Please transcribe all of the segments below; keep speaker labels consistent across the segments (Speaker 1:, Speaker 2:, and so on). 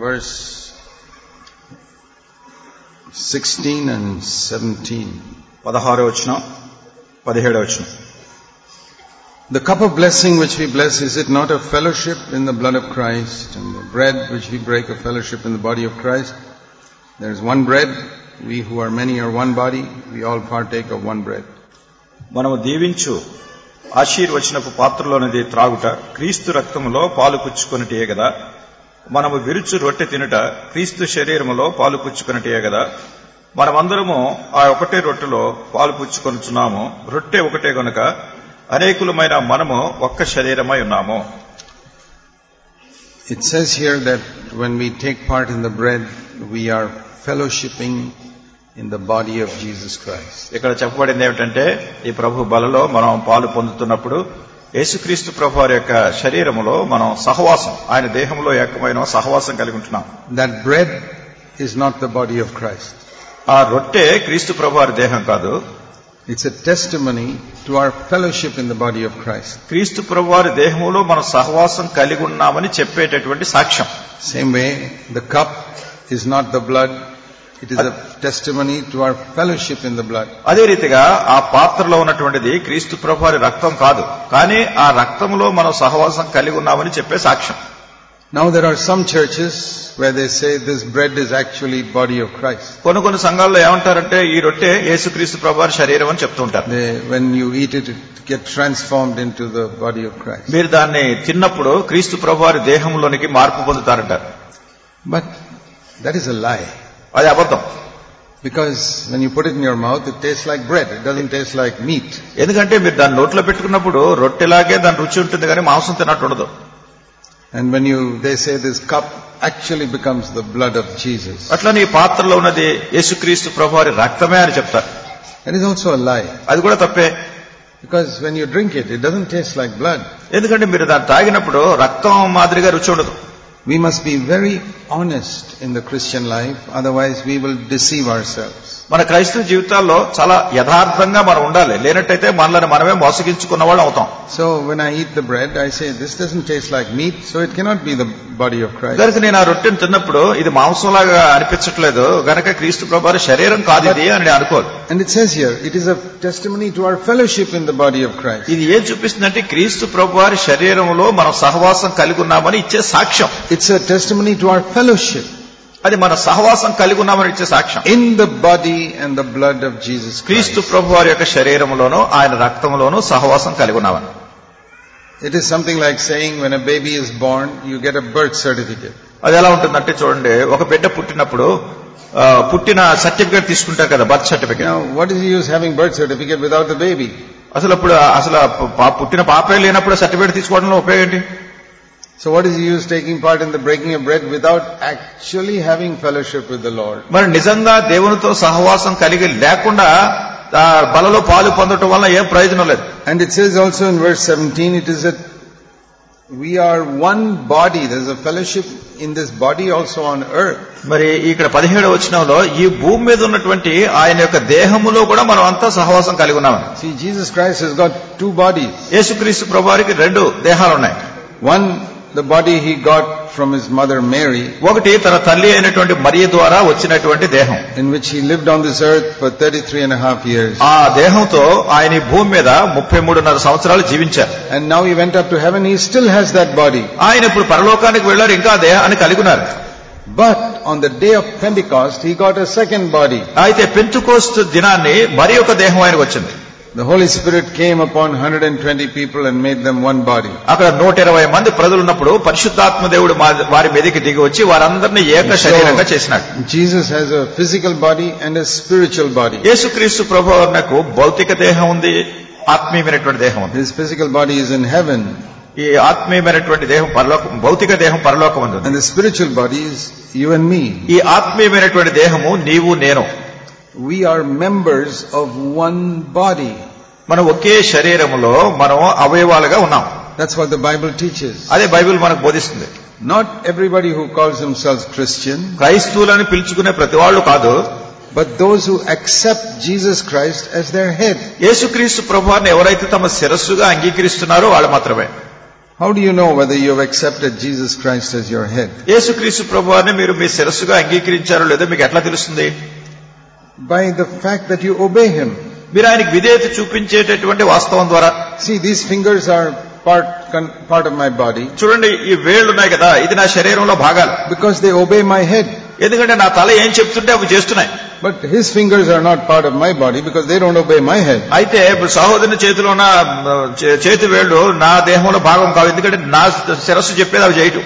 Speaker 1: verse 16 and 17.
Speaker 2: పదహారో వచ్చిన పదిహేడో వచ్చిన
Speaker 1: The cup of blessing which we bless, is it not a fellowship in the blood of Christ? And the bread which we break, a fellowship in the body of Christ? There is one bread. We who are many are one body. We all partake of one bread.
Speaker 2: మనము దీవించు ఆశీర్వచనపు పాత్రలోనిది త్రాగుట క్రీస్తు రక్తములో పాలు పుచ్చుకొనిటియే కదా మనము విరుచు రొట్టె తినుట క్రీస్తు శరీరములో పాలు పుచ్చుకొనిటియే కదా మనమందరము ఆ ఒకటే రొట్టెలో పాలు పుచ్చుకొనుచున్నాము రొట్టె ఒకటే గనుక అనేకులమైన మనము ఒక్క శరీరమై ఉన్నాము
Speaker 1: It says here that when we take part in the bread, we are fellowshipping in the body of Jesus Christ.
Speaker 2: ఇక్కడ చెప్పబడింది ఏమిటంటే ఈ ప్రభు బలలో మనం పాలు పొందుతున్నప్పుడు యేసుక్రీస్తు ప్రభు వారి యొక్క శరీరములో మనం సహవాసం ఆయన దేహంలో ఏకమైన సహవాసం కలిగి ఉంటున్నాం
Speaker 1: That bread is not the body of Christ.
Speaker 2: ఆ రొట్టె క్రీస్తు ప్రభు వారి దేహం కాదు
Speaker 1: It's a testimony to our fellowship in the body of Christ.
Speaker 2: క్రీస్తు ప్రభు వారి దేహంలో మనం సహవాసం కలిగి ఉన్నామని చెప్పేటటువంటి సాక్ష్యం
Speaker 1: Same way, the cup is not the blood. It is a testimony to our fellowship in the blood.
Speaker 2: అదే రీతిగా ఆ పాత్రలో ఉన్నటువంటిది క్రీస్తు ప్రభు వారి రక్తం కాదు కానీ ఆ రక్తంలో మనం సహవాసం కలిగి ఉన్నామని చెప్పే సాక్ష్యం
Speaker 1: Now there are some churches where they say this bread is actually body of Christ.
Speaker 2: కొన్ని కొన్ని సంఘాల్లో ఏమంటారంటే ఈ రొట్టె యేసుక్రీస్తు ప్రభు వారి శరీరం అని చెప్తూ ఉంటారు
Speaker 1: They, when you eat it, it gets transformed into the body of Christ.
Speaker 2: మీరు దాన్ని తిన్నప్పుడు క్రీస్తు ప్రభు వారి దేహంలోనికి మార్పు పొందుతారంటారు
Speaker 1: But that is a lie.
Speaker 2: అది అబద్ధం
Speaker 1: Because when you put it in your mouth, it tastes like bread. It doesn't taste like meat.
Speaker 2: ఎందుకంటే మీరు దాన్ని నోట్లో పెట్టుకున్నప్పుడు రొట్టెలాగే దాని రుచి ఉంటుంది కానీ మాంసం తిన్నట్టు ఉండదు
Speaker 1: And when you, they say this cup actually becomes the blood of Jesus.
Speaker 2: అట్లనే ఈ పాత్రలో ఉన్నది యేసుక్రీస్తు ప్రభు వారి రక్తమే అని చెప్తారు
Speaker 1: That is also a lie.
Speaker 2: అది కూడా తప్పే
Speaker 1: Because when you drink it, it doesn't taste like blood.
Speaker 2: ఎందుకంటే మీరు దాన్ని తాగినప్పుడు రక్తం మాదిరిగా రుచి ఉండదు
Speaker 1: We must be very honest in the Christian life, otherwise we will deceive ourselves.
Speaker 2: మన క్రైస్తవ జీవితాల్లో చాలా యథార్థంగా మనం ఉండాలి లేనట్టయితే మనల్ని మనమే మోసగించుకున్న వాళ్ళు అవుతాం
Speaker 1: So when I eat the bread, I say, this doesn't taste like meat, so it cannot be the body of Christ.
Speaker 2: కనుక నేను ఆ రొట్టెను తిన్నప్పుడు ఇది మాంసంలాగా అనిపించట్లేదు గనక క్రీస్తు ప్రభు వారి శరీరం కాదు ఇది అని నేను అనుకోను
Speaker 1: And it says here, it is a testimony to our fellowship in the body of Christ.
Speaker 2: ఇది ఏం చూపిస్తుందంటే క్రీస్తు ప్రభు వారి శరీరంలో మనం సహవాసం కలిగి ఉన్నామని ఇచ్చే సాక్ష్యం
Speaker 1: It's a testimony to our fellowship
Speaker 2: అది మన సహవాసం కలిగి ఉన్నామని ఇచ్చే సాక్ష్యం
Speaker 1: in the body and the blood of Jesus
Speaker 2: క్రీస్తు
Speaker 1: Christ.
Speaker 2: ప్రభు వారి యొక్క శరీరంలోనూ ఆయన రక్తంలోనూ సహవాసం కలిగి ఉన్నామని
Speaker 1: It is something like saying when a baby is born, you get a birth certificate.
Speaker 2: అది ఎలా ఉంటుందంటే చూడండి ఒక బిడ్డ పుట్టినప్పుడు ఆ, పుట్టిన సర్టిఫికేట్ తీసుకుంటారు కదా birth certificate
Speaker 1: Now, what is the use having birth certificate without the baby?
Speaker 2: అసలు అప్పుడు అసలు ఆ పా- పుట్టిన పాపే లేనప్పుడు సర్టిఫికేట్ తీసుకోవడంలో ఉపయోగం ఏంటి
Speaker 1: So what is the use taking part in the breaking of bread without actually having fellowship with the Lord?
Speaker 2: మరి నిజంగా దేవునితో సహవాసం కలిగి లేకుండా ఆ బలలో పాలు పొందటం వల్ల ఏం ప్రయోజనం లేదు
Speaker 1: And it says also in verse 17, it is that we are one body. There's a fellowship in this body also on earth.
Speaker 2: మరి ఇక్కడ పదిహేడు వచనంలో ఈ భూమి మీద ఉన్నటువంటి ఆయన యొక్క దేహములో కూడా మనం అంతా సహవాసం కలిగి ఉన్నామని
Speaker 1: See, Jesus Christ has got two bodies.
Speaker 2: యేసుక్రీస్తు ప్రభువారికి రెండు దేహాలు ఉన్నాయి
Speaker 1: One, the body he got from his mother Mary,
Speaker 2: ఒకటి తన తల్లి అయినటువంటి మరియ ద్వారా వచ్చినటువంటి దేహం
Speaker 1: in which he lived on this earth for 33 and a half years.
Speaker 2: ఆ దేహంతో ఆయన ఈ భూమి మీద ముప్పై మూడున్నర సంవత్సరాలు జీవించారు
Speaker 1: And now he went up to heaven, he still has that body.
Speaker 2: ఆయన ఇప్పుడు పరలోకానికి వెళ్లారు ఇంకా ఆ దేహాన్ని కలిగి ఉన్నారు
Speaker 1: But on the day of Pentecost, he got a second body.
Speaker 2: అయితే పెంతుకోస్తు దినాన్ని మరి ఒక దేహం ఆయనకు వచ్చింది
Speaker 1: The Holy Spirit came upon 120 people and made them one body.
Speaker 2: అక్కడ నూట ఇరవై మంది ప్రజలు ఉన్నప్పుడు పరిశుద్ధాత్మ దేవుడు మా- వారి మీదకి దిగి వచ్చి వారందరినీ ఏక శరీరంగా చేసినాడు
Speaker 1: Jesus has a physical body and a spiritual body.
Speaker 2: యేసుక్రీస్తు ప్రభు నాకు భౌతిక దేహం ఉంది ఆత్మీయమైనటువంటి దేహం ఉంది
Speaker 1: His physical body is in heaven
Speaker 2: ఈ ఆత్మీయమైనటువంటి దేహం పరలోకం భౌతిక దేహం పరలోకం ఉంది
Speaker 1: and the spiritual body is you and me.
Speaker 2: ఈ ఆత్మీయమైనటువంటి దేహము నీవు నేను
Speaker 1: We are members of one body.
Speaker 2: మనం ఒకే శరీరములో మనం అవయవాలుగా ఉన్నాం
Speaker 1: That's what the Bible teaches.
Speaker 2: అదే బైబిల్ మనకు బోధిస్తుంది
Speaker 1: Not everybody who calls themselves Christian,
Speaker 2: క్రైస్తవులని పిలుచుకునే ప్రతి వాళ్ళు కాదు
Speaker 1: but those who accept Jesus Christ as their head.
Speaker 2: యేసుక్రీస్తు ప్రభువాన్ని ఎవరైతే తమ శిరస్సుగా అంగీకరిస్తున్నారో వాళ్ళు మాత్రమే
Speaker 1: How do you know whether you have accepted Jesus Christ as your head?
Speaker 2: యేసుక్రీస్తు ప్రభువారిని మీరు మీ శిరస్సుగా అంగీకరించారో లేదో మీకు ఎట్లా తెలుస్తుంది
Speaker 1: By the fact that you obey Him.
Speaker 2: మీరు ఆయనకి విధేయత చూపించేటటువంటి వాస్తవం ద్వారా
Speaker 1: See, these fingers are part, con- part of my body
Speaker 2: చూడండి ఈ వేళ్ళు ఉన్నాయి కదా ఇది నా శరీరంలో భాగాలు
Speaker 1: because they obey my head.
Speaker 2: ఎందుకంటే నా తల ఏం చెప్తుంటే అవి చేస్తున్నాయి
Speaker 1: But His fingers are not part of my body because they don't obey my head.
Speaker 2: అయితే ఇప్పుడు సహోదరుని చేతిలో ఉన్న ఆ, చే- చేతి వేళ్ళు నా దేహంలో భాగం కావు ఎందుకంటే నా శిరస్సు చెప్పేది అవి చేయటం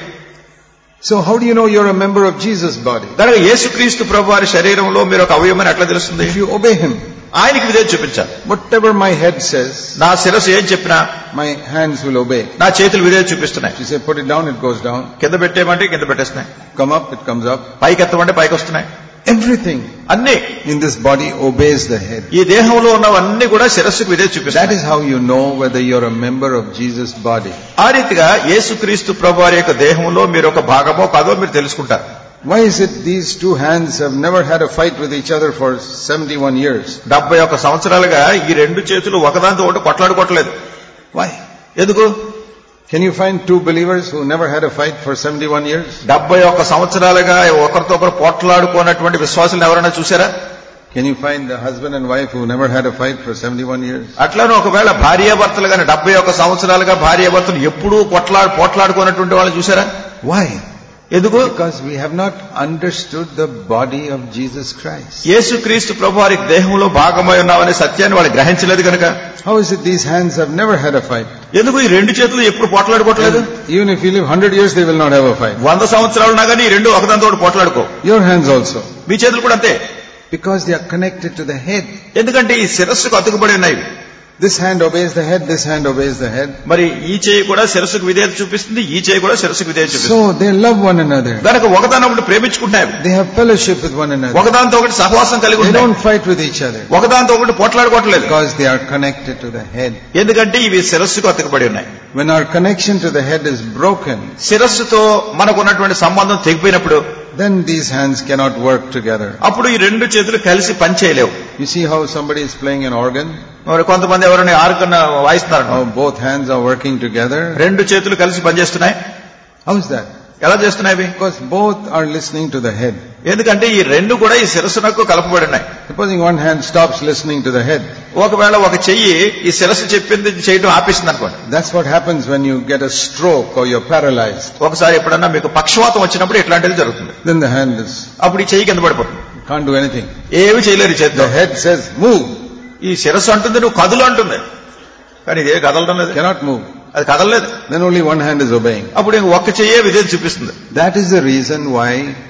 Speaker 1: So how do you know you're a member of Jesus' body?
Speaker 2: కనుక యేసుక్రీస్తు ప్రభు వారి శరీరంలో మీరు ఒక అవయవమని ఎట్లా తెలుస్తుంది
Speaker 1: If you obey Him,
Speaker 2: ఆయనకి విధేయత చూపించాలి
Speaker 1: whatever my head says,
Speaker 2: నా శిరస్సు ఏం చెప్పినా
Speaker 1: my hands will obey.
Speaker 2: నా చేతులు విధేయత చూపిస్తున్నాయి
Speaker 1: If you say put it down, it goes down.
Speaker 2: కింద పెట్టేయమంటే కింద పెట్టేస్తున్నాయి
Speaker 1: Come up, it comes up.
Speaker 2: పైకి ఎత్తమంటే పైకి వస్తున్నాయి
Speaker 1: Everything
Speaker 2: అన్ని
Speaker 1: in this body obeys the head.
Speaker 2: ఈ దేహంలో ఉన్నవన్నీ కూడా శిరస్సుకు విధేయత
Speaker 1: That
Speaker 2: చూపిస్తాయి
Speaker 1: is how you know whether you're a member of Jesus' body.
Speaker 2: ఆ రీతిగా యేసుక్రీస్తు ప్రభు వారి యొక్క దేహంలో మీరు ఒక భాగమో కాదో మీరు తెలుసుకుంటారు
Speaker 1: Why is it these two hands have never had a fight with each other for 71 years?
Speaker 2: డెబ్బై ఒక్క సంవత్సరాలుగా ఈ రెండు చేతులు ఒకదాంతో ఒకటి కొట్లాడుకోవట్లేదు
Speaker 1: Why?
Speaker 2: ఎందుకు
Speaker 1: Can you find two believers who never had a fight for 71 years?
Speaker 2: డెబ్బై ఒక్క సంవత్సరాలుగా ఒకరితో ఒకరు పోట్లాడుకున్నటువంటి విశ్వాసులను ఎవరైనా చూసారా
Speaker 1: Can you find a husband and wife who never had a fight for 71 years?
Speaker 2: అట్లనే ఒకవేళ భార్యాభర్తలు కానీ డెబ్బై ఒక్క సంవత్సరాలుగా భార్యాభర్తలు ఎప్పుడూ కొట్లా పోట్లాడుకున్నటువంటి వాళ్ళు చూసారా
Speaker 1: Why?
Speaker 2: ఎందుకు
Speaker 1: Because we have not understood the body of Jesus Christ.
Speaker 2: యేసుక్రీస్తు ప్రభు వారి దేహంలో భాగమై ఉన్నామనే సత్యాన్ని వాళ్ళు గ్రహించలేదు కనుక
Speaker 1: How is it these hands have never had a fight?
Speaker 2: ఎందుకు ఈ రెండు చేతులు ఎప్పుడు పోట్లాడుకోవట్లేదు
Speaker 1: Even if you live 100 years, they will not have a fight.
Speaker 2: వంద సంవత్సరాలు ఉన్నా కానీ ఈ రెండు ఒకదాంతో ఒకటి పోట్లాడుకో
Speaker 1: Your hands also.
Speaker 2: మీ చేతులు కూడా అంతే
Speaker 1: Because they are connected to the head.
Speaker 2: ఎందుకంటే ఈ శిరస్సుకు అతుకుబడి ఉన్నాయి
Speaker 1: This hand obeys the head, this hand obeys the head.
Speaker 2: మరి ఈ చేయి కూడా శిరస్సుకు విధేయత చూపిస్తుంది ఈ చేయి కూడా శిరస్సుకు విధేయత చూపిస్తుంది
Speaker 1: So they love one another.
Speaker 2: దానికి ఒకదానొకటి ప్రేమించుకుంటున్నాయి
Speaker 1: They have fellowship with one another.
Speaker 2: ఒకదాంతో ఒకటి సహవాసం కలిగి
Speaker 1: They
Speaker 2: ఉంటాయి
Speaker 1: don't fight with each other
Speaker 2: ఒకదాంతో ఒకటి పోట్లాడుకోవట్లేదు
Speaker 1: because they are connected to the head.
Speaker 2: ఎందుకంటే ఇవి శిరస్సుకు అతుకుబడి ఉన్నాయి
Speaker 1: When our connection to the head is broken,
Speaker 2: శిరస్సుతో మనకు ఉన్నటువంటి సంబంధం తెగిపోయినప్పుడు
Speaker 1: then these hands cannot work together.
Speaker 2: అప్పుడు ఈ రెండు చేతులు కలిసి పని చేయలేవు
Speaker 1: You see how somebody is playing an organ?
Speaker 2: మరి కొంతమంది ఎవరైనా ఆరుకన్న వాయిస్తున్నారు
Speaker 1: How both hands are working together?
Speaker 2: రెండు చేతులు కలిసి పనిచేస్తున్నాయి
Speaker 1: How is that?
Speaker 2: ఎలా చేస్తున్నాయి ఇవి?
Speaker 1: Because both are listening to the head.
Speaker 2: ఎందుకంటే ఈ రెండు కూడా ఈ శిరస్సునకు కలపబడి ఉన్నాయి
Speaker 1: Supposing one hand stops listening to the head.
Speaker 2: ఒకవేళ ఒక చెయ్యి ఈ శిరస్సు చెప్పింది చేయడం ఆపేసింది అనుకోండి
Speaker 1: That's what happens when you get a stroke or you're paralyzed.
Speaker 2: ఒకసారి ఎప్పుడన్నా మీకు పక్షవాతం వచ్చినప్పుడు ఇట్లాంటిది జరుగుతుంది
Speaker 1: Then the hand is,
Speaker 2: అప్పుడు ఈ చెయ్యి కింద పడిపోతుంది
Speaker 1: can't do anything.
Speaker 2: ఏమి చేయలేరు ఈ చేతితో
Speaker 1: The head says, move,
Speaker 2: ఈ శిరస్సు అంటుంది నువ్వు కదులు అంటుంది కానీ ఇదే కదలడం లేదు
Speaker 1: cannot move.
Speaker 2: అది కదలలేదు
Speaker 1: Then only one hand is obeying.
Speaker 2: అప్పుడు ఇంక ఒక్క చెయ్యే విధేయత చూపిస్తుంది
Speaker 1: That is the reason why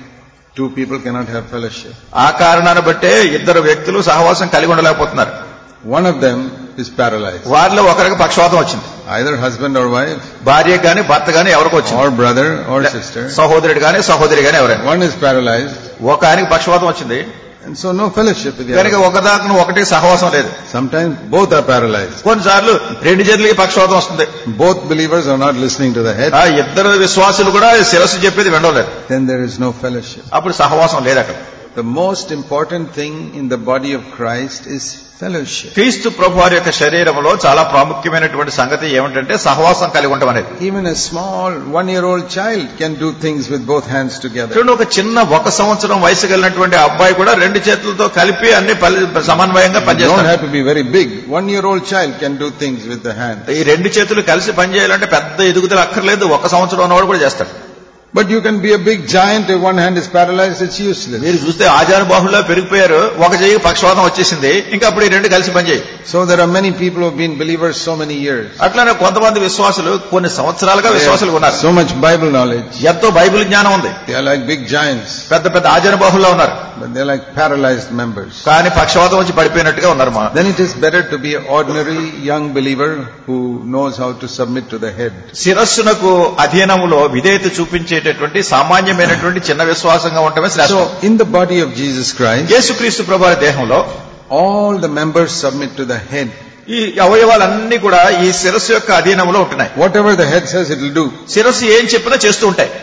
Speaker 1: two people cannot have fellowship.
Speaker 2: ఆ కారణాన్ని బట్టే ఇద్దరు వ్యక్తులు సహవాసం కలిగి ఉండలేకపోతున్నారు
Speaker 1: One of them is paralyzed.
Speaker 2: వారిలో ఒకరికి పక్షవాతం వచ్చింది
Speaker 1: Either husband or wife,
Speaker 2: భార్య గాని భర్త గాని ఎవరికి వచ్చింది
Speaker 1: or brother or sister.
Speaker 2: సహోదరుడు గాని సహోదరి గాని ఎవరైనా
Speaker 1: One is paralyzed,
Speaker 2: ఒక ఆయనకి పక్షవాతం వచ్చింది
Speaker 1: and so no fellowship with the
Speaker 2: కనుక
Speaker 1: other.
Speaker 2: ఒకదాకా ఒకటి సహవాసం లేదు
Speaker 1: Sometimes both are paralyzed.
Speaker 2: కొన్నిసార్లు రెండు చేతులకి పక్షవాతం వస్తుంది
Speaker 1: Both believers are not listening to the head.
Speaker 2: ఆ ఇద్దరు విశ్వాసులు కూడా శిరస్సు చెప్పేది వినలేదు
Speaker 1: Then there is no fellowship.
Speaker 2: అప్పుడు సహవాసం లేదు అక్కడ
Speaker 1: The most important thing in the body of Christ is fellowship.
Speaker 2: క్రీస్తు ప్రభు వారి యొక్క శరీరంలో చాలా ప్రాముఖ్యమైనటువంటి సంగతి ఏమిటంటే సహవాసం కలిగి ఉండడం అనేది
Speaker 1: Even a small one-year-old child can do things with both hands together.
Speaker 2: చూడండి ఒక చిన్న ఒక సంవత్సరం వయసు కలిగినటువంటి అబ్బాయి కూడా రెండు చేతులతో కలిపి అన్ని పలి- సమన్వయంగా
Speaker 1: You don't
Speaker 2: పనిచేస్తాడు
Speaker 1: have to be very big. One-year-old child can do things with the hand.
Speaker 2: ఈ రెండు చేతులు కలిసి పనిచేయాలంటే పెద్ద ఎదుగుదల అక్కర్లేదు ఒక సంవత్సరం ఉన్నవాడు కూడా చేస్తాడు
Speaker 1: But you can be a big giant if one hand is paralyzed, it's useless.
Speaker 2: మీరు చూస్తే ఆచార బాహుల్లో పెరిగిపోయారు ఒక చెయ్యి పక్షవాతం వచ్చేసింది ఇంకా అప్పుడు ఈ రెండు కలిసి పనిచేయి
Speaker 1: So there are many people who have been believers so many years.
Speaker 2: అట్లానే కొంతమంది విశ్వాసులు కొన్ని సంవత్సరాలుగా
Speaker 1: They
Speaker 2: విశ్వాసులు
Speaker 1: have
Speaker 2: ఉన్నారు
Speaker 1: so much Bible knowledge.
Speaker 2: ఎంతో బైబిల్ జ్ఞానం ఉంది
Speaker 1: They are like big giants,
Speaker 2: పెద్ద పెద్ద ఆచార బాహుల్లో ఉన్నారు
Speaker 1: but they're like paralyzed members.
Speaker 2: కానీ పక్షవాతం వచ్చి పడిపోయినట్టుగా ఉన్నారు మా
Speaker 1: Then it is better to be an ordinary young believer who knows how to submit to the head.
Speaker 2: శిరస్సునకు అధీనములో విధేయత చూపించేటటువంటి సామాన్యమైనటువంటి చిన్న విశ్వాసంగా ఉండటమే శ్రేష్టం
Speaker 1: So in the body of Jesus Christ,
Speaker 2: యేసుక్రీస్తు ప్రభు దేహంలో
Speaker 1: all the members submit to the head.
Speaker 2: ఈ అవయవాలన్నీ కూడా ఈ శిరస్సు యొక్క అధీనంలో ఉంటున్నాయి
Speaker 1: Whatever the head says, it will do.
Speaker 2: శిరస్సు ఏం చెప్పినా చేస్తూ ఉంటాయి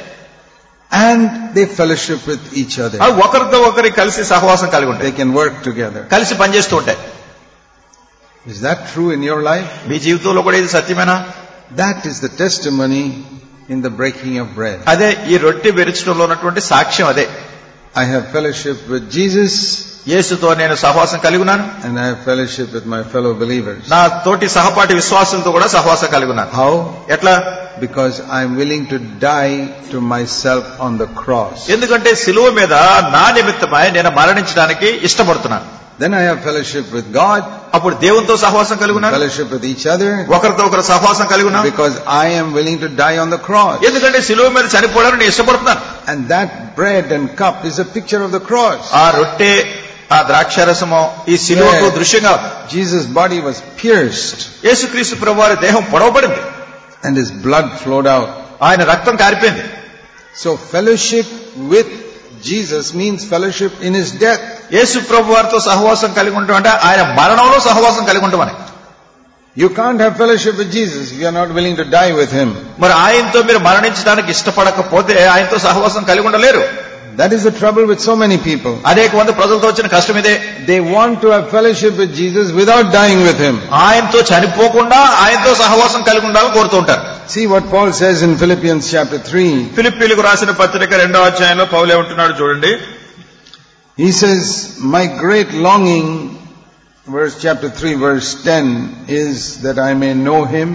Speaker 1: And they fellowship with each other.
Speaker 2: అవి ఒకరితో ఒకరి కలిసి సహవాసం కలిగి ఉంటాయి
Speaker 1: They can work together.
Speaker 2: కలిసి పనిచేస్తూ ఉంటాయి
Speaker 1: Is that true in your life?
Speaker 2: మీ జీవితంలో కూడా ఇది సత్యమేనా
Speaker 1: That is the testimony in the breaking of bread.
Speaker 2: అదే ఈ రొట్టె విరచడంలో ఉన్నటువంటి సాక్ష్యం అదే
Speaker 1: I have fellowship with Jesus
Speaker 2: యేసుతో నేను సహవాసం కలిగి ఉన్నాను
Speaker 1: and I have fellowship with my fellow believers.
Speaker 2: నా తోటి సహపాఠి విశ్వాసంతో కూడా సహవాసం కలిగి ఉన్నాను
Speaker 1: How?
Speaker 2: ఎట్లా
Speaker 1: Because I am willing to die to myself on the cross.
Speaker 2: ఎందుకంటే సిలువ మీద నా నిమిత్తమై నేను మరణించడానికి ఇష్టపడుతున్నాను
Speaker 1: Then I have fellowship with God,
Speaker 2: అప్పుడు దేవునితో సహవాసం కలిగి ఉన్నాను
Speaker 1: fellowship with each other,
Speaker 2: ఒకరితో ఒకరు సహవాసం కలిగి ఉన్నాను
Speaker 1: because I am willing to die on the cross.
Speaker 2: ఎందుకంటే సిలువ మీద చనిపోవడానికి నేను ఇష్టపడుతున్నాను
Speaker 1: And that bread and cup is a picture of the cross.
Speaker 2: ఆ రొట్టె ఆ ద్రాక్షారసము ఈ సిలువకు
Speaker 1: Yeah.
Speaker 2: దృశ్యంగా
Speaker 1: Jesus' body was pierced
Speaker 2: యేసుక్రీస్తు ప్రభు వారి దేహం పొడవబడింది
Speaker 1: and his blood flowed out.
Speaker 2: ఆయన రక్తం కారిపోయింది
Speaker 1: So fellowship with Jesus means fellowship in his death.
Speaker 2: యేసు ప్రభు వారితో సహవాసం కలిగి ఉంటాం అంటే ఆయన మరణంలో సహవాసం కలిగి ఉంటామని
Speaker 1: You can't have fellowship with Jesus if you are not willing to die with him.
Speaker 2: మరి ఆయనతో మీరు మరణించడానికి ఇష్టపడకపోతే ఆయనతో సహవాసం కలిగి ఉండలేరు
Speaker 1: That is the trouble with so many people.
Speaker 2: అనేక మంది ప్రజలతో వచ్చిన కష్టం ఇదే
Speaker 1: They want to have fellowship with Jesus without dying with him.
Speaker 2: ఆయనతో చనిపోకుండా ఆయనతో సహవాసం కలిగి ఉండాలని కోరుతూ ఉంటారు
Speaker 1: See what Paul says in Philippians chapter 3.
Speaker 2: ఫిలిప్పీలకు రాసిన పత్రిక రెండో అధ్యాయంలో పౌలు ఏమంటున్నాడు చూడండి
Speaker 1: He says, My great longing, verse chapter 3, verse 10, is that I may know him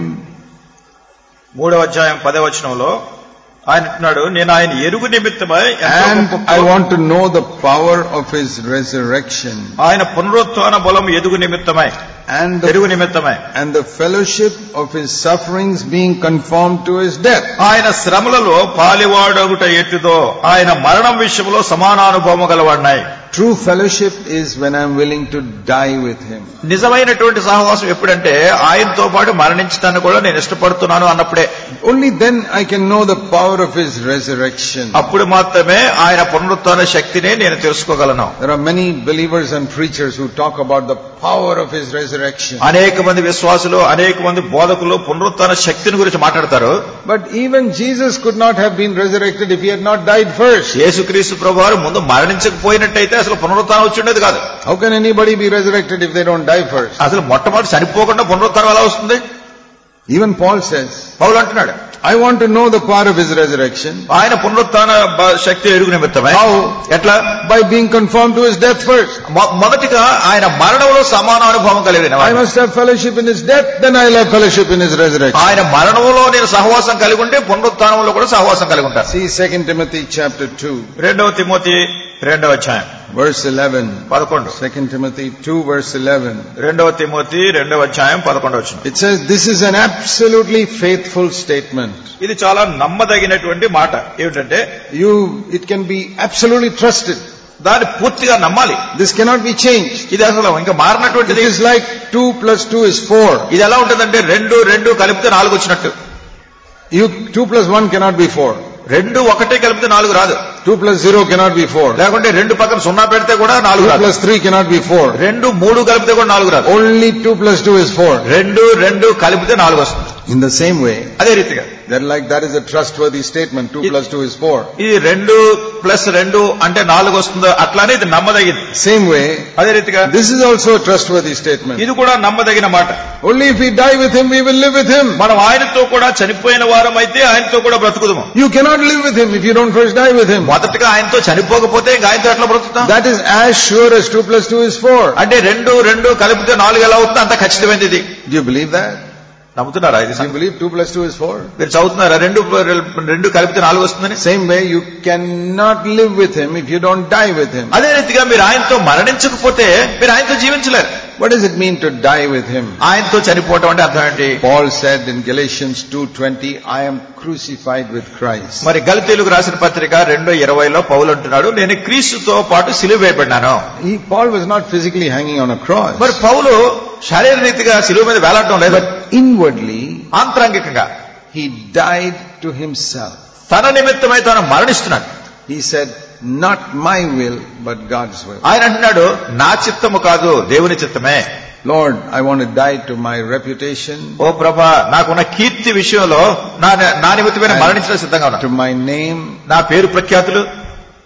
Speaker 2: మూడవ అధ్యాయం పదే వచనంలో ఆయన అంటున్నాడు నేను ఆయన ఎరుగు నిమిత్తమై ఎంతో
Speaker 1: and
Speaker 2: గొప్ప
Speaker 1: I want to know the power of his resurrection
Speaker 2: ఆయన పునరుత్థాన బలం ఎదుగు నిమిత్తమై
Speaker 1: and the,
Speaker 2: ఎరుగు నిమిత్తమై
Speaker 1: and the fellowship of his sufferings being conformed to his death.
Speaker 2: ఆయన శ్రమలలో పాలివాడొకట ఎట్టుదో ఆయన మరణం విషయంలో సమానానుభవం గలవాడినాయి
Speaker 1: True fellowship is when I'm willing to die with him.
Speaker 2: నిజమైనటువంటి సహవాసం ఎప్పుడంటే ఆయనతో పాటు మరణించడానికి కూడా నేను ఇష్టపడుతున్నాను అన్నప్పుడే
Speaker 1: Only then I can know the power of his resurrection.
Speaker 2: అప్పుడు మాత్రమే ఆయన పునరుత్థాన శక్తిని నేను తెలుసుకోగలను
Speaker 1: There are many believers and preachers who talk about the power of his resurrection.
Speaker 2: అనేక మంది విశ్వాసులు అనేక మంది బోధకులు పునరుత్థాన శక్తిని గురించి మాట్లాడతారు
Speaker 1: But even Jesus could not have been resurrected if he had not died first.
Speaker 2: యేసుక్రీస్తు ప్రభు వారు ముందు మరణించకపోయినట్టయితే అసలు పునరుత్థానం వచ్చి ఉండేది కాదు
Speaker 1: How can anybody be resurrected if they don't die first?
Speaker 2: అసలు మొట్టమొదటి చనిపోకుండా పునరుత్థానం ఎలా వస్తుంది
Speaker 1: Even Paul says,
Speaker 2: పౌలు అంటున్నాడు
Speaker 1: I want to know the power of his resurrection.
Speaker 2: ఆయన పునరుత్థాన బ- శక్తి ఎరుగు నిమిత్తమే
Speaker 1: How?
Speaker 2: ఎట్లా
Speaker 1: By being conformed to his death first.
Speaker 2: మొ- మొదటిగా ఆయన మరణంలో సమానానుభవం కలిగిన
Speaker 1: I
Speaker 2: వాడు.
Speaker 1: must have fellowship in his death, then I'll have fellowship in his resurrection.
Speaker 2: ఆయన మరణంలో నేను సహవాసం కలిగి ఉంటే పునరుత్థానంలో కూడా సహవాసం కలిగి ఉంటాను
Speaker 1: See 2 Timothy chapter 2,
Speaker 2: రెండవ తిమోతి రెండవ అధ్యాయం
Speaker 1: verse 11.
Speaker 2: పదకొండు
Speaker 1: 2 Timothy 2 verse 11.
Speaker 2: రెండవ తిమోతి రెండవ అధ్యాయం పదకొండు వచ్చిన
Speaker 1: It says, this is an absolutely faithful statement.
Speaker 2: ఇది చాలా నమ్మదగినటువంటి మాట ఏమిటంటే
Speaker 1: You, it can be absolutely trusted.
Speaker 2: దాన్ని పూర్తిగా నమ్మాలి
Speaker 1: This cannot be changed.
Speaker 2: ఇది అసలు ఇంకా
Speaker 1: It
Speaker 2: మారినటువంటిది
Speaker 1: is like 2 plus 2 is 4.
Speaker 2: ఇది ఎలా ఉంటుందంటే రెండు రెండు కలిపితే నాలుగు వచ్చినట్టు
Speaker 1: You, 2 plus 1 cannot be 4.
Speaker 2: రెండు ఒకటే కలిపితే నాలుగు రాదు
Speaker 1: 2 plus 0 cannot be 4.
Speaker 2: లేకుంటే రెండు పక్కన సున్నా పెడితే కూడా నాలుగు
Speaker 1: 2
Speaker 2: రాదు
Speaker 1: plus 3 cannot be 4.
Speaker 2: రెండు మూడు కలిపితే కూడా నాలుగు రాదు
Speaker 1: Only 2 plus 2 is 4.
Speaker 2: రెండు రెండు కలిపితే నాలుగు వస్తుంది
Speaker 1: In the same way,
Speaker 2: అదే రీతిగా
Speaker 1: that like that is a trustworthy statement. 2
Speaker 2: It-
Speaker 1: plus 2 is 4.
Speaker 2: ఇది రెండు ప్లస్ రెండు అంటే నాలుగు వస్తుందో అట్లానే ఇది నమ్మదగింది
Speaker 1: Same way,
Speaker 2: అదే రీతిగా
Speaker 1: this is also a trustworthy statement.
Speaker 2: ఇది కూడా నమ్మదగిన మాట
Speaker 1: Only if we die with him, we will live with him.
Speaker 2: మనం ఆయనతో కూడా చనిపోయిన వారం అయితే ఆయనతో కూడా బ్రతుకుదాము
Speaker 1: You cannot live with him if you don't first die with him.
Speaker 2: మొదటగా ఆయనతో చనిపోకపోతే ఇంకా ఆయనతో ఎట్లా బ్రతుకుతాం
Speaker 1: That is as sure as 2 plus 2 is 4.
Speaker 2: అంటే రెండు రెండు కలిపితే నాలుగు ఎలా అవుతుందో అంత ఖచ్చితమైనది ఇది
Speaker 1: Do you believe that?
Speaker 2: నమ్ముతున్నారా ఇది
Speaker 1: Do you believe 2 plus 2 is 4?
Speaker 2: మీరు చదువుతున్నారా రెండు రెండు కలిపితే నాలుగు వస్తుందని
Speaker 1: Same way, you cannot live with him if you don't die with him.
Speaker 2: అదే రీతిగా మీరు ఆయనతో మరణించకపోతే మీరు ఆయనతో జీవించలేరు
Speaker 1: What does it mean to die with him?
Speaker 2: ఆయనతో చనిపోవటం అంటే అర్థం ఏంటి
Speaker 1: Paul said in Galatians 2:20, I am crucified with Christ.
Speaker 2: మరి గలితీలకు రాసిన పత్రిక రెండో ఇరవైలో పౌలు అంటున్నాడు నేను క్రీస్తుతో పాటు సిలువ వేయబడినాను
Speaker 1: He, Paul was not physically hanging on a cross,
Speaker 2: మరి పౌలు శారీర రీతిగా సిలువ మీద వేలాడటం లేదు
Speaker 1: but inwardly
Speaker 2: ఆంతరంగికంగా
Speaker 1: he died to himself.
Speaker 2: తన నిమిత్తమై తాను మరణిస్తున్నాడు
Speaker 1: He said, not my will, but God's will.
Speaker 2: ఆయన అంటున్నాడు నా చిత్తము కాదు దేవుని చిత్తమే
Speaker 1: Lord, I want to die to my reputation,
Speaker 2: ఓ ప్రభా నాకున్న కీర్తి విషయంలో నా నా నిమిత్తమైన మరణించడం సిద్ధంగా ఉన్నా
Speaker 1: to my name,
Speaker 2: నా పేరు ప్రఖ్యాతులు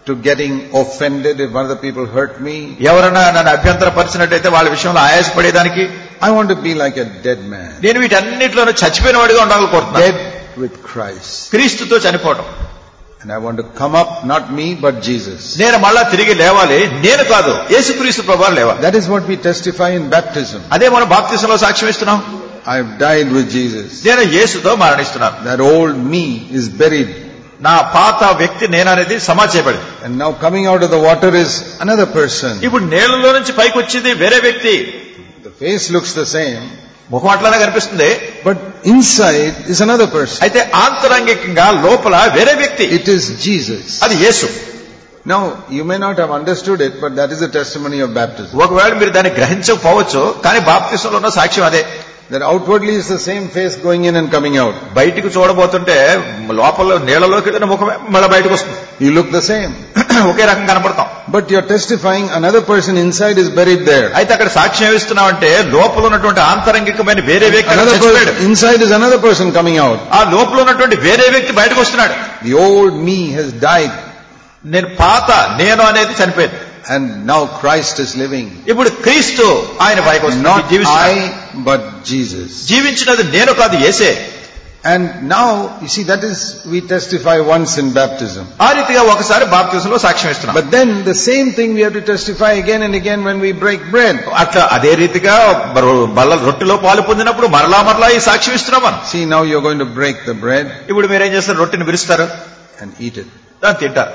Speaker 1: to getting offended if other people hurt me.
Speaker 2: ఎవరైనా నన్ను అభ్యంతరపరిచినట్టయితే వాళ్ళ విషయంలో ఆయాసపడేదానికి
Speaker 1: I want to be like a dead man.
Speaker 2: నేను వీటన్నిటిలోనూ చచ్చిపోయిన వాడిగా ఉండాలని కోరుతున్నాను
Speaker 1: Dead with Christ.
Speaker 2: క్రీస్తుతో చనిపోవడం
Speaker 1: And I want to come up, not me, but Jesus.
Speaker 2: నేను మళ్ళా తిరిగి లేవాలి నేను కాదు యేసుక్రీస్తు ప్రభావం లేవాలి
Speaker 1: That is what we testify in baptism.
Speaker 2: అదే మనం బాప్తిసంలో సాక్ష్యం ఇస్తున్నాం
Speaker 1: I have died with Jesus.
Speaker 2: నేను యేసుతో మరణిస్తున్నాను
Speaker 1: That old me is buried.
Speaker 2: నా పాత వ్యక్తి నేను అనేది సమాచేయబడి
Speaker 1: And now coming out of the water is another person.
Speaker 2: ఇప్పుడు నీళ్ళలో నుంచి పైకి వచ్చింది వేరే వ్యక్తి
Speaker 1: The face looks the same,
Speaker 2: ముఖం అట్లానే కనిపిస్తుంది
Speaker 1: but inside is another person.
Speaker 2: అయితే ఆంతరంగికంగా లోపల వేరే వ్యక్తి
Speaker 1: It is Jesus.
Speaker 2: అది యేసు
Speaker 1: Now, you may not have understood it, but that is the testimony of baptism.
Speaker 2: ఒకవేళ మీరు దాన్ని గ్రహించకపోవచ్చు కానీ బాప్తిసంలో ఉన్న సాక్ష్యం అదే
Speaker 1: That outwardly is the same face going in and coming out.
Speaker 2: బయటికి చూడబోతుంటే లోపల నీళ్ళలోకి వెళ్ళిన ముఖమే మళ్ళీ బయటకు వస్తుంది
Speaker 1: You look the same.
Speaker 2: ఒకే రకం కనపడతాం
Speaker 1: But you're testifying another person inside is buried there.
Speaker 2: అయితే అక్కడ సాక్ష్యం ఇస్తున్నామంటే లోపల ఉన్నటువంటి ఆంతరంగికమైన వేరే వ్యక్తి అక్కడ
Speaker 1: Another
Speaker 2: చచ్చిపోయాడు
Speaker 1: person, inside is another person coming out.
Speaker 2: ఆ లోపల ఉన్నటువంటి వేరే వ్యక్తి బయటకు వస్తున్నాడు
Speaker 1: The old me has died
Speaker 2: నేను పాత నేను అనేది చనిపోయింది
Speaker 1: and now Christ is living.
Speaker 2: ఇప్పుడు క్రీస్తు ఆయన పైకి వస్తున్నాడు
Speaker 1: Not
Speaker 2: జీవిస్తున్నాడు.
Speaker 1: I, but Jesus.
Speaker 2: జీవించినది నేను కాదు ఏసే
Speaker 1: And now, you see, that is, we testify once in baptism.
Speaker 2: ఆ రీతిగా ఒకసారి బాప్తిసంలో సాక్ష్యం ఇస్తున్నాం
Speaker 1: But then the same thing we have to testify again and again when we break bread.
Speaker 2: అట్లా అదే రీతిగా రొ- బల్ల రొట్టెలో పాలు పొందినప్పుడు మరలా మరలా ఈ సాక్ష్యం ఇస్తున్నాం మనం
Speaker 1: See, now you're going to break the bread
Speaker 2: ఇప్పుడు మీరేం చేస్తారు రొట్టెని విరుస్తారు
Speaker 1: and eat it.
Speaker 2: దాన్ని తింటారు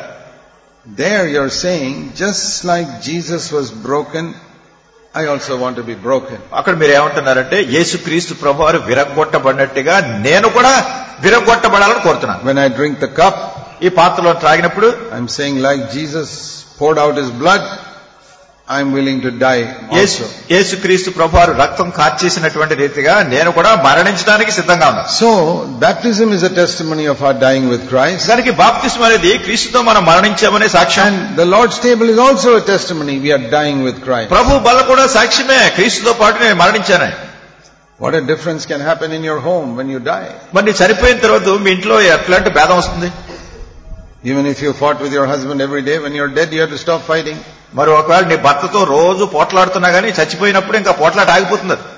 Speaker 1: There you're saying, just like Jesus was broken, I also want to be broken.
Speaker 2: అక్కడ మీరు ఏమంటున్నారంటే యేసుక్రీస్తు ప్రభు వారు విరగొట్టబడినట్టుగా నేను కూడా విరగొట్టబడాలని కోరుతున్నాను
Speaker 1: When I drink the cup,
Speaker 2: ఈ పాత్రలో త్రాగినప్పుడు
Speaker 1: I'm saying like Jesus poured out his blood, I'm willing to die
Speaker 2: Yesu
Speaker 1: also.
Speaker 2: యేసుక్రీస్తు ప్రభు వారు రక్తం కార్చేసినటువంటి రీతిగా నేను కూడా మరణించడానికి సిద్ధంగా ఉన్నాను
Speaker 1: So, baptism is a testimony of our dying with Christ.
Speaker 2: దానికి బాప్తిస్మ అనేది క్రీస్తుతో మనం మరణించామనే సాక్ష్యం
Speaker 1: And the Lord's table is also a testimony we are dying with Christ.
Speaker 2: ప్రభు బల కూడా సాక్ష్యమే క్రీస్తుతో పాటు నేను మరణించానని
Speaker 1: What a difference can happen in your home when you die.
Speaker 2: మరి నీ చనిపోయిన తర్వాత మీ ఇంట్లో ఎట్లాంటి భేదం వస్తుంది
Speaker 1: Even if you fought with your husband every day, when you're dead, you have to stop fighting.
Speaker 2: మరి ఒకవేళ నీ భర్తతో రోజు పోట్లాడుతున్నా గానీ చచ్చిపోయినప్పుడు ఇంకా పోట్లాట ఆగిపోతుంది అది.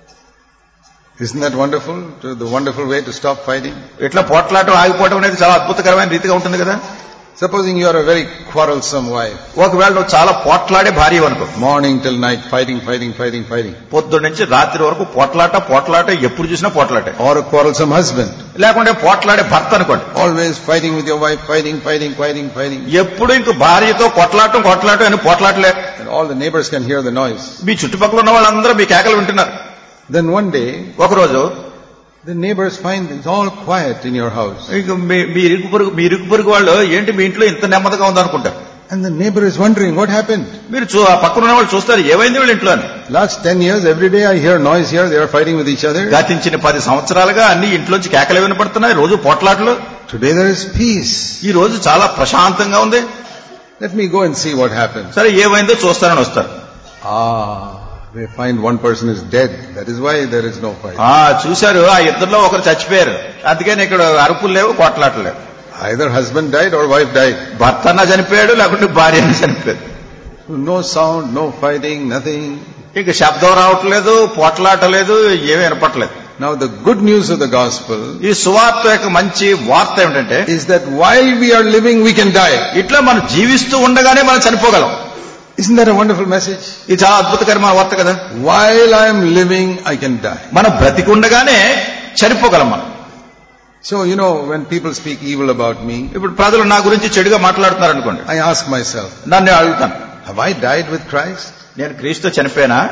Speaker 1: Isn't that wonderful? To the wonderful way to stop fighting.
Speaker 2: ఇట్లా పోట్లాటం ఆగిపోవడం అనేది చాలా అద్భుతకరమైన రీతిగా ఉంటుంది కదా
Speaker 1: Supposing you are a very quarrelsome wife,
Speaker 2: ఒకవేళ నువ్వు చాలా పోట్లాడే భార్య అనుకో
Speaker 1: morning till night, fighting, fighting, fighting, fighting.
Speaker 2: పొద్దున్న నుంచి రాత్రి వరకు పోట్లాట పోట్లాట ఎప్పుడు చూసినా పోట్లాటే
Speaker 1: Or a quarrelsome husband,
Speaker 2: లేకుంటే పోట్లాడే భర్త అనుకోండి
Speaker 1: always fighting with your wife, fighting, fighting, fighting, fighting.
Speaker 2: ఎప్పుడు ఇంక భార్యతో కొట్లాటం కొట్లాటం అని పోట్లాటలే
Speaker 1: And all the neighbors can hear the noise.
Speaker 2: మీ చుట్టుపక్కల ఉన్న వాళ్ళందరూ మీ కేకలు వింటున్నారు
Speaker 1: Then one day,
Speaker 2: ఒకరోజు
Speaker 1: the neighbors find it's all quiet in your house.
Speaker 2: ఇక మీ మీ ఇరుగు పొరుగు మీ ఇరుగు పొరుగు వాళ్ళు ఏంటి మీ ఇంట్లో ఇంత నెమ్మదిగా ఉందనుకుంటారు
Speaker 1: And the neighbor is wondering, what happened?
Speaker 2: మీరు చూ- ఆ పక్కన ఉన్న వాళ్ళు చూస్తారు ఏమైంది వీళ్ళ ఇంట్లో అని
Speaker 1: Last 10 years, every day I hear noise here, they are fighting with each other.
Speaker 2: గతించిన పది సంవత్సరాలుగా అన్ని ఇంట్లోంచి కేకలు వినపడుతున్నాయి రోజు పోట్లాటలు
Speaker 1: Today there is peace.
Speaker 2: ఈ రోజు చాలా ప్రశాంతంగా ఉంది
Speaker 1: Let me go and see what happens.
Speaker 2: సరే ఏమైందో చూస్తారని వస్తారు
Speaker 1: Ah, they find one person is dead. That is why there is no fight.
Speaker 2: ఆ చూశారు ఆ ఇద్దరిలో ఒకరు చచ్చిపోయారు అందుకని ఇక్కడ అరుపులు లేవు కొట్లాటలు లేవు
Speaker 1: Either husband died or wife died.
Speaker 2: భర్త అన్న చనిపోయాడు లేకుంటే భార్య అన్న చనిపోయాడు
Speaker 1: No sound, no fighting, nothing.
Speaker 2: ఇక శబ్దం రావట్లేదు పోట్లాట లేదు ఏమీ వినపట్లేదు
Speaker 1: Now the good news of the gospel
Speaker 2: ఈ సువార్త యొక్క మంచి వార్త ఏమిటంటే
Speaker 1: is that while we are living, we can die.
Speaker 2: ఇట్లా మనం జీవిస్తూ ఉండగానే మనం చనిపోగలం
Speaker 1: Isn't that a wonderful message?
Speaker 2: ఇది చాలా అద్భుతకరమైన వార్త కదా
Speaker 1: While I am living, I can die.
Speaker 2: మనం బ్రతికుండగానే చనిపోగలం మనం
Speaker 1: So, you know, when people speak evil about me,
Speaker 2: ఇప్పుడు ప్రజలు నా గురించి చెడుగా మాట్లాడుతున్నారు అనుకోండి
Speaker 1: I ask myself,
Speaker 2: నన్ను అడుగుతాను
Speaker 1: have I died with Christ?
Speaker 2: నేను క్రీస్తు చనిపోయినా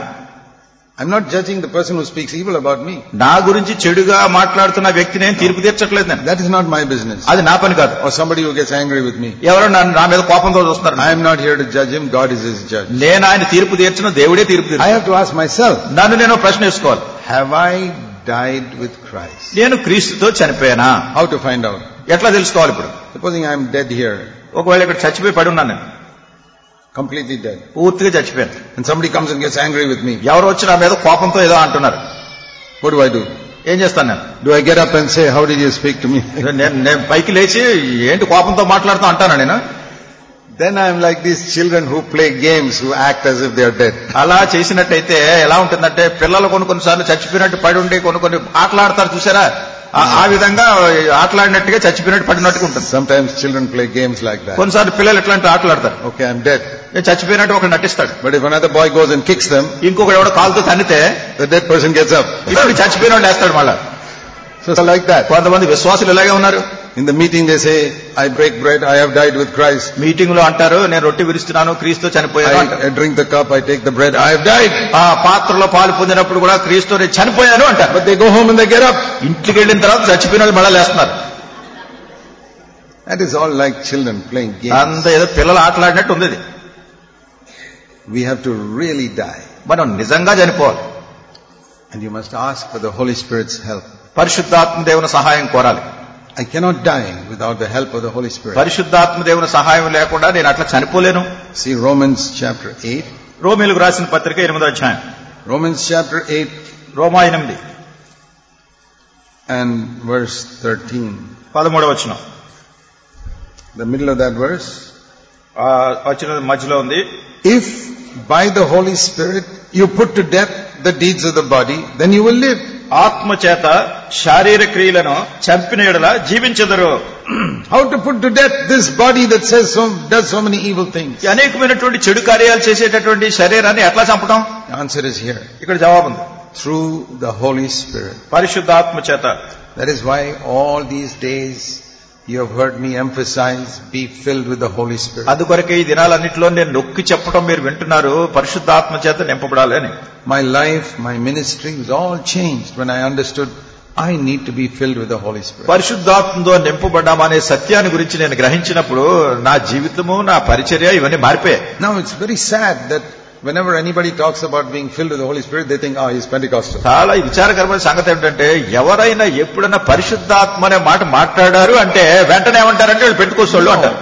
Speaker 1: I'm not judging the person who speaks evil about me.
Speaker 2: నా గురించి చెడుగా మాట్లాడుతున్న వ్యక్తిని నేను తీర్పు తీర్చట్లేదు నేను
Speaker 1: That is not my business.
Speaker 2: అది నా పని కాదు
Speaker 1: Or somebody who gets angry with me.
Speaker 2: ఎవరో నన్ను నా మీద కోపంతో చూస్తున్నారు
Speaker 1: I am not here to judge him. God is his judge.
Speaker 2: నేను ఆయన తీర్పు తీర్చను దేవుడే తీర్పు
Speaker 1: I
Speaker 2: తీర్చు
Speaker 1: have to ask myself,
Speaker 2: నన్ను నేను ఒక ప్రశ్న వేసుకోవాలి
Speaker 1: have I died with Christ?
Speaker 2: నేను క్రీస్తుతో చనిపోయానా
Speaker 1: How to find out?
Speaker 2: ఎట్లా తెలుసుకోవాలి ఇప్పుడు
Speaker 1: Supposing I am dead here,
Speaker 2: ఒకవేళ ఇక్కడ చచ్చిపోయి పడి ఉన్నాను నేను
Speaker 1: completely dead,
Speaker 2: పూర్తిగా చచ్చిపోయాను
Speaker 1: and somebody comes and gets angry with me,
Speaker 2: ఎవరు వచ్చి నా మీద కోపంతో ఏదో అంటున్నారు
Speaker 1: what do I do?
Speaker 2: ఏం చేస్తాను నేను
Speaker 1: Do I get up and say, how did you speak to me?
Speaker 2: నేను నేను పైకి లేచి ఏంటి కోపంతో మాట్లాడుతూ అంటానా నేను
Speaker 1: then I'm like these children who play games who act as if they are dead.
Speaker 2: అలా చేసినట్టయితే ఎలా ఉంటుందంటే పిల్లలు కొన్ని కొన్నిసార్లు చచ్చిపోయినట్టు పడి ఉండి కొన్ని కొన్ని ఆటలాడతారు చూసారా ఆ- ఆ విధంగా ఆటలాడినట్టుగా చచ్చిపోయినట్టు పడినట్టుగా ఉంటుంది
Speaker 1: Sometimes children play games like that.
Speaker 2: కొన్నిసార్లు పిల్లలు ఎట్లాంటి ఆటలాడతారు
Speaker 1: Okay, I'm dead.
Speaker 2: నేను చచ్చిపోయినట్టు ఒక నటిస్తాడు
Speaker 1: But if another boy goes and kicks them,
Speaker 2: ఇంకొకడు ఎవడో కాలుతో తన్నితే
Speaker 1: the dead person gets up.
Speaker 2: ఇప్పుడు చచ్చిపోయిన వాడు వేస్తాడు మళ్ళా
Speaker 1: So like that.
Speaker 2: కొంతమంది విశ్వాసులు ఇలాగే ఉన్నారు
Speaker 1: In the meeting they say, I break bread, I have died with Christ.
Speaker 2: Meeting లో అంటారు నేను రొట్టె విరుస్తున్నాను క్రీస్తు చనిపోయాను
Speaker 1: I,
Speaker 2: అంటారు
Speaker 1: I drink the cup, I take the bread, I have died.
Speaker 2: ఆ పాత్రలో పాలు పొందినప్పుడు కూడా క్రీస్తు నేను చనిపోయాను అంటారు
Speaker 1: But they go home and they get up.
Speaker 2: ఇంటికి వెళ్ళిన తర్వాత చచ్చిపోయిన వాళ్ళు మళ్ళా లేస్తున్నారు
Speaker 1: That is all like children playing games.
Speaker 2: అంత ఏదో పిల్లలు ఆటలాడినట్టు ఉంది ఇది.
Speaker 1: We have to really die.
Speaker 2: మనం నిజంగా చనిపోవాలి
Speaker 1: And you must ask for the Holy Spirit's help.
Speaker 2: పరిశుద్ధాత్మ దేవుని సహాయం కోరాలి
Speaker 1: I cannot die without the help of the Holy Spirit.
Speaker 2: పరిశుద్ధాత్మ దేవుని సహాయం లేకుండా నేను అట్లా చనిపోలేను
Speaker 1: See Romans chapter 8.
Speaker 2: రోమిలకు రాసిన పత్రిక ఎనిమిదో అధ్యాయం
Speaker 1: Romans chapter 8
Speaker 2: రోమా ఎనిమిది
Speaker 1: and verse 13.
Speaker 2: పదమూడవ వచనం
Speaker 1: The middle of that verse.
Speaker 2: ఆ వచ్చిన మధ్యలో ఉంది
Speaker 1: If by the Holy Spirit you put to death the deeds of the body, then you will live.
Speaker 2: ఆత్మ చేత శారీరక క్రియలను చంపిన ఎడల జీవించదరు
Speaker 1: How to put to death this body that says so, does so many evil things?
Speaker 2: ఈ అనేకమైనటువంటి చెడు కార్యాలు చేసేటటువంటి శరీరాన్ని ఎట్లా చంపడం
Speaker 1: The answer is here.
Speaker 2: ఇక్కడ జవాబు ఉంది
Speaker 1: Through the Holy Spirit.
Speaker 2: పరిశుద్ధాత్మ చేత
Speaker 1: That is why all these days you have heard me emphasize, be filled with the Holy Spirit.
Speaker 2: అందుకొరకే ఈ దినాలన్నింటిలో నేను నొక్కి చెప్పడం మీరు వింటున్నారు పరిశుద్ధాత్మ చేత నింపబడాలి అని
Speaker 1: My life, my ministry was all changed when I understood I need to be filled with the Holy Spirit.
Speaker 2: పరిశుద్ధాత్మతో నింపబడ్డామనే సత్యాన్ని గురించి నేను గ్రహించినప్పుడు నా జీవితము నా పరిచర్య ఇవన్నీ మారిపోయాయి
Speaker 1: Now it's very sad that whenever anybody talks about being filled with the Holy Spirit, they think, ah, he's Pentecostal.
Speaker 2: చాలా విచారకరమైన సంగతి ఏమిటంటే ఎవరైనా ఎప్పుడైనా పరిశుద్ధాత్మ అనే మాట మాట్లాడారు అంటే వెంటనే ఏమంటారంటే వాళ్ళు పెట్టుకోసోళ్ళు అంటారు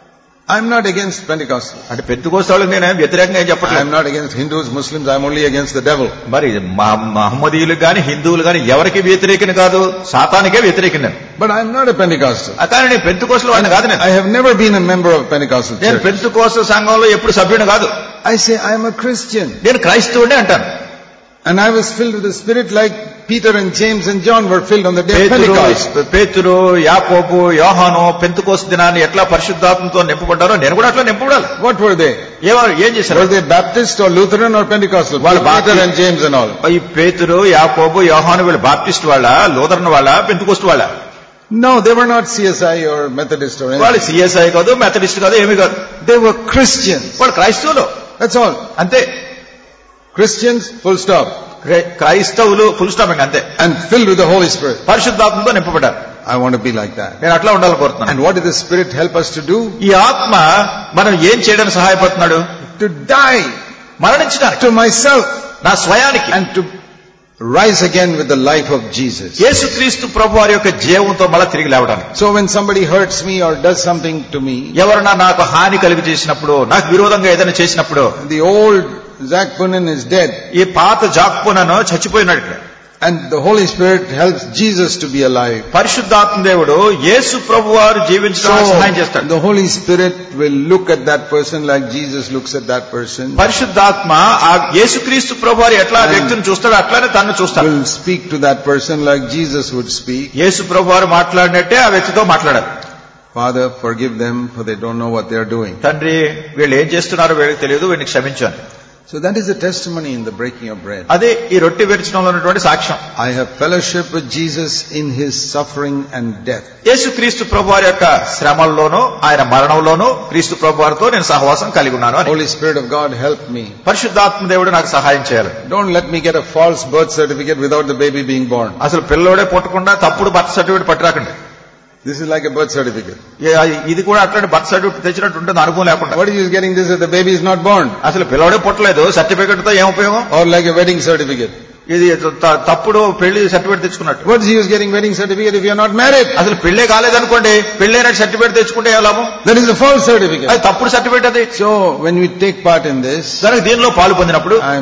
Speaker 1: I'm not against Pentecostal.
Speaker 2: అంటే పెట్టుకోసోళ్ళకి నేనేం వ్యతిరేకంగా ఏం చెప్పట్లేదు
Speaker 1: I'm not against Hindus, Muslims, I'm only against the devil.
Speaker 2: మరి మహ- మహమ్మదీయులు గాని హిందువులు గాని ఎవరికి వ్యతిరేకిని కాదు సాతానికే వ్యతిరేకిని నేను
Speaker 1: But I'm not a Pentecostal.
Speaker 2: ఆ కానీ నేను పెంతుకోసలు వాడిని కాదు నేను
Speaker 1: I have never been a member of Pentecostal
Speaker 2: నేను
Speaker 1: church.
Speaker 2: పెంతుకోస సంఘంలో ఎప్పుడు సభ్యుని కాదు
Speaker 1: I say I'm a Christian.
Speaker 2: నేను క్రైస్తవుడే అంటాను
Speaker 1: And I was filled with the Spirit like Peter and James and John were filled on the day of
Speaker 2: పేతురు
Speaker 1: Pentecost.
Speaker 2: పేతురు యాకోబు యోహాను పెంతుకోస దినాన్ని ఎట్లా పరిశుద్ధాత్మతో నింపబడ్డారో నేను కూడా అట్లా నింపబడాలి
Speaker 1: What were they?
Speaker 2: ఏమో ఏం చేశారు
Speaker 1: Were they Baptist or Lutheran or Pentecostal?
Speaker 2: Well,
Speaker 1: Peter
Speaker 2: Baptist.
Speaker 1: and James and all.
Speaker 2: ఈ పేతురు యాకోబు యోహాను వీళ్ళు బాప్టిస్ట్ వాళ్ళ లూథరన్ వాళ్ళ పెంతుకోస్ట్ వాళ్ళ
Speaker 1: No, they were not CSI or Methodist or anything.
Speaker 2: వాళ్ళు సిఎస్ఐ కాదు మెథడిస్ట్ కాదు ఏమీ కాదు
Speaker 1: They were Christians.
Speaker 2: వాళ్ళు క్రైస్తవులు
Speaker 1: That's all.
Speaker 2: అంతే
Speaker 1: Christians, full stop.
Speaker 2: క్రై- క్రైస్తవులు ఫుల్ స్టాప్ అంతే
Speaker 1: And filled with the Holy Spirit.
Speaker 2: పరిశుద్ధాత్మతో నింపబడ్డారు
Speaker 1: I want to be like that.
Speaker 2: నేను అట్లా ఉండాలని కోరుతున్నాను
Speaker 1: And what did the Spirit help us to do?
Speaker 2: ఈ ఆత్మ మనం ఏం చేయడానికి సహాయపడుతున్నాడు
Speaker 1: To die
Speaker 2: మరణించడానికి
Speaker 1: to myself
Speaker 2: నా స్వయానికి
Speaker 1: and to rise again with the life of Jesus.
Speaker 2: యేసుక్రీస్తు ప్రభు వారి యొక్క జీవంతో మళ్ళా తిరిగి లేవడానికి
Speaker 1: So when somebody hurts me or does something to me,
Speaker 2: ఎవరన్నా నాకు హాని కలిగి చేసినప్పుడు నాకు విరోధంగా ఏదైనా చేసినప్పుడు
Speaker 1: the old Zach Punin is dead
Speaker 2: ఈ పాత జాక్పునను చచ్చిపోయినాడు ఇక్కడ
Speaker 1: and the Holy Spirit helps Jesus to be alive.
Speaker 2: పరిశుద్ధాత్మ దేవుడు యేసు ప్రభు వారు జీవించడానికి సహాయం
Speaker 1: So
Speaker 2: చేస్తాడు
Speaker 1: the Holy Spirit will look at that person like Jesus looks at that person,
Speaker 2: పరిశుద్ధాత్మ ఆ యేసుక్రీస్తు ప్రభు వారు ఎట్లా ఆ వ్యక్తిని చూస్తాడో అట్లానే తను చూస్తాడు
Speaker 1: will speak to that person like Jesus would speak.
Speaker 2: యేసు ప్రభు వారు మాట్లాడినట్టే ఆ వ్యక్తితో మాట్లాడాలి
Speaker 1: Father, forgive them for they don't know what they are doing.
Speaker 2: తండ్రి వీళ్ళు ఏం చేస్తున్నారో వీళ్ళకి తెలియదు వీళ్ళని క్షమించాను
Speaker 1: So that is the testimony in the breaking of bread.
Speaker 2: అదే ఈ రొట్టె విరచడంలో ఉన్నటువంటి సాక్ష్యం
Speaker 1: I have fellowship with Jesus in his suffering and death.
Speaker 2: యేసుక్రీస్తు ప్రభు వారి యొక్క శ్రమల్లోనూ ఆయన మరణంలోనూ క్రీస్తు ప్రభు వారితో నేను సహవాసం కలిగి ఉన్నాను అని
Speaker 1: Holy Spirit of God, help me.
Speaker 2: పరిశుద్ధాత్మ దేవుడు నాకు సహాయం చేయాలి
Speaker 1: Don't let me get a false birth certificate without the baby being born.
Speaker 2: అసలు పిల్లోడే పుట్టకుండా తప్పుడు బర్త్ సర్టిఫికేట్ పట్టురాకండి
Speaker 1: This is like a birth certificate.
Speaker 2: ఏ- ఇది కూడా అట్లాంటి బర్త్ సర్టిఫికేట్ తెచ్చినట్టు ఉంటుంది అనుభవం లేకుండా
Speaker 1: What is he getting this if the baby is not born?
Speaker 2: అసలు పిల్లోడే పుట్టలేదు సర్టిఫికేట్ తో ఏం ఉపయోగం
Speaker 1: Or like a wedding certificate.
Speaker 2: ఇది త- తప్పుడు పెళ్లి సర్టిఫికేట్ తెచ్చుకున్నట్టు
Speaker 1: What is he getting wedding certificate if you are not married?
Speaker 2: అసలు పెళ్లే కాలేదనుకోండి పెళ్ళైన సర్టిఫికేట్ తెచ్చుకుంటే ఏ లాభం
Speaker 1: That is a false certificate.
Speaker 2: అది తప్పుడు సర్టిఫికేట్ అది
Speaker 1: So when we take part in this,
Speaker 2: దానికి దీనిలో పాలు పొందినప్పుడు
Speaker 1: I am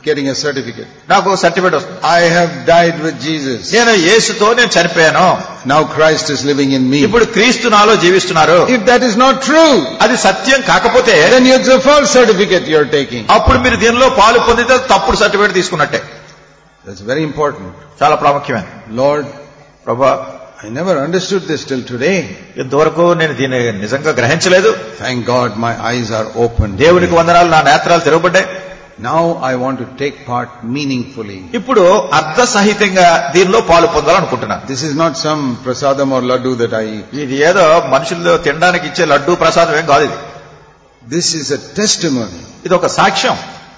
Speaker 1: getting a certificate.
Speaker 2: నాకు సర్టిఫికేట్ వస్తుంది
Speaker 1: I have died with Jesus.
Speaker 2: నేను యేసుతో నేను చనిపోయాను
Speaker 1: Now Christ is living in me.
Speaker 2: ఇప్పుడు క్రీస్తు నాలో జీవిస్తున్నారు
Speaker 1: If that is not true,
Speaker 2: అది సత్యం కాకపోతే
Speaker 1: then it's a false certificate you're taking.
Speaker 2: అప్పుడు మీరు దీనిలో పాలు పొందితే తప్పుడు సర్టిఫికేట్ తీసుకున్నట్టే
Speaker 1: That's very important.
Speaker 2: చాలా ప్రాముఖ్యమైన
Speaker 1: Lord,
Speaker 2: ప్రభా
Speaker 1: I never understood this till today.
Speaker 2: ఇంతవరకు నేను దీన్ని నిజంగా గ్రహించలేదు
Speaker 1: Thank God my eyes are open.
Speaker 2: దేవునికి వందనాలు నా నేత్రాలు తెరవబడ్డాయి
Speaker 1: Now I want to take part meaningfully.
Speaker 2: ఇప్పుడు అర్ధ సహితంగా దీనిలో పాలు పొందాలనుకుంటున్నాను
Speaker 1: This is not some prasadam or laddu that I eat.
Speaker 2: ఇది ఏదో మనుషులు తినడానికి ఇచ్చే లడ్డు ప్రసాదం ఏం కాదు ఇది
Speaker 1: This is a testimony.
Speaker 2: ఇది ఒక సాక్ష్యం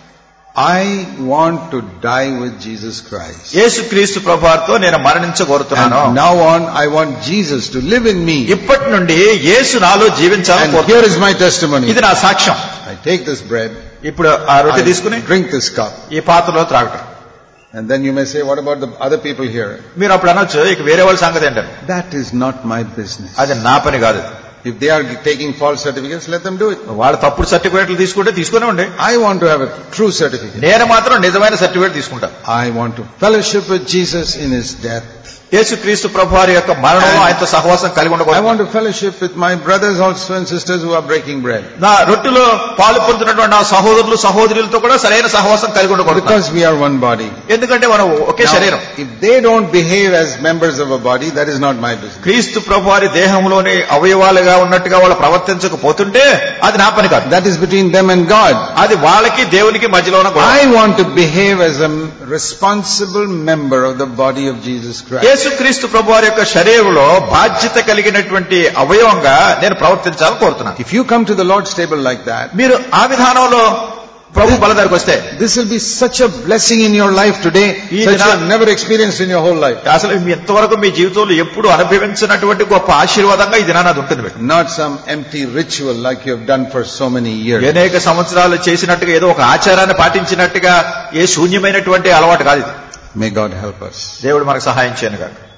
Speaker 1: I want to die with Jesus Christ.
Speaker 2: యేసు క్రీస్తు ప్రభువారితో నేను మరణించగోరుతున్నాను
Speaker 1: And now on, I want Jesus to live in me.
Speaker 2: ఇప్పటి నుండి యేసు నాలో జీవించాలని
Speaker 1: And
Speaker 2: కోరుతున్నాను
Speaker 1: here is my testimony.
Speaker 2: ఇది నా సాక్ష్యం
Speaker 1: I take this bread,
Speaker 2: ఇప్పుడు ఆ రొట్టె తీసుకుని
Speaker 1: I drink this cup.
Speaker 2: ఈ పాత్రలో త్రాగటం
Speaker 1: And then you may say, what about the other people here?
Speaker 2: మీరు అప్పుడు అనొచ్చు ఇక వేరే వాళ్ళ సంగతి ఏంటారు
Speaker 1: That is not my business.
Speaker 2: అది నా పని కాదు
Speaker 1: If they are taking false certificates, let them do it.
Speaker 2: వాళ్ళు తప్పుడు సర్టిఫికేట్లు తీసుకుంటే తీసుకునే ఉండే
Speaker 1: I want to have a true certificate.
Speaker 2: నేను మాత్రం నిజమైన సర్టిఫికేట్ తీసుకుంటాను
Speaker 1: I want to fellowship with Jesus in his death.
Speaker 2: యేసు క్రీస్తు ప్రభువారి యొక్క మరణంలో ఆయనతో సహవాసం కలిగి
Speaker 1: I
Speaker 2: ఉండకూడదు
Speaker 1: want to fellowship with my brothers also and sisters who are breaking bread.
Speaker 2: నా రొట్టెలో పాలు పొందుతున్నటువంటి నా సహోదరులు సహోదరులతో కూడా సరైన సహవాసం కలిగి ఉండకూడదు
Speaker 1: Because we are one body.
Speaker 2: ఎందుకంటే మనం ఒకే శరీరం
Speaker 1: Now, if they don't behave as members of a body, that is not my business.
Speaker 2: క్రీస్తు ప్రభువారి దేహంలోని అవయవాలుగా ఉన్నట్టుగా వాళ్ళు ప్రవర్తించకపోతుంటే అది నా పని కాదు
Speaker 1: That is between them and God.
Speaker 2: అది వాళ్ళకి దేవునికి మధ్యలో ఉన్న గొడవ.
Speaker 1: I want to behave as a responsible member of the body of Jesus Christ.
Speaker 2: యేసు క్రీస్తు ప్రభువారి యొక్క శరీరంలో బాధ్యత కలిగినటువంటి అవయవంగా నేను ప్రవర్తించాలని కోరుతున్నాను
Speaker 1: If you come to the Lord's table like that,
Speaker 2: మీరు ఆ విధానంలో ప్రభు బలదారికి వస్తే
Speaker 1: this will be such a blessing in your life today,
Speaker 2: ఈ
Speaker 1: such you
Speaker 2: దినా-
Speaker 1: have never experienced in your whole life.
Speaker 2: అసలు మీ ఎంతవరకు మీ జీవితంలో ఎప్పుడు అనుభవించినటువంటి గొప్ప ఆశీర్వాదంగా ఈ దినాన్ని అది ఉంటుంది మీకు
Speaker 1: Not some empty ritual like you have done for so many years.
Speaker 2: అనేక సంవత్సరాలు చేసినట్టుగా ఏదో ఒక ఆచారాన్ని పాటించినట్టుగా ఏ శూన్యమైనటువంటి అలవాటు కాదు ఇది
Speaker 1: May God help us.
Speaker 2: దేవుడు మనకు సహాయం చేయను కాక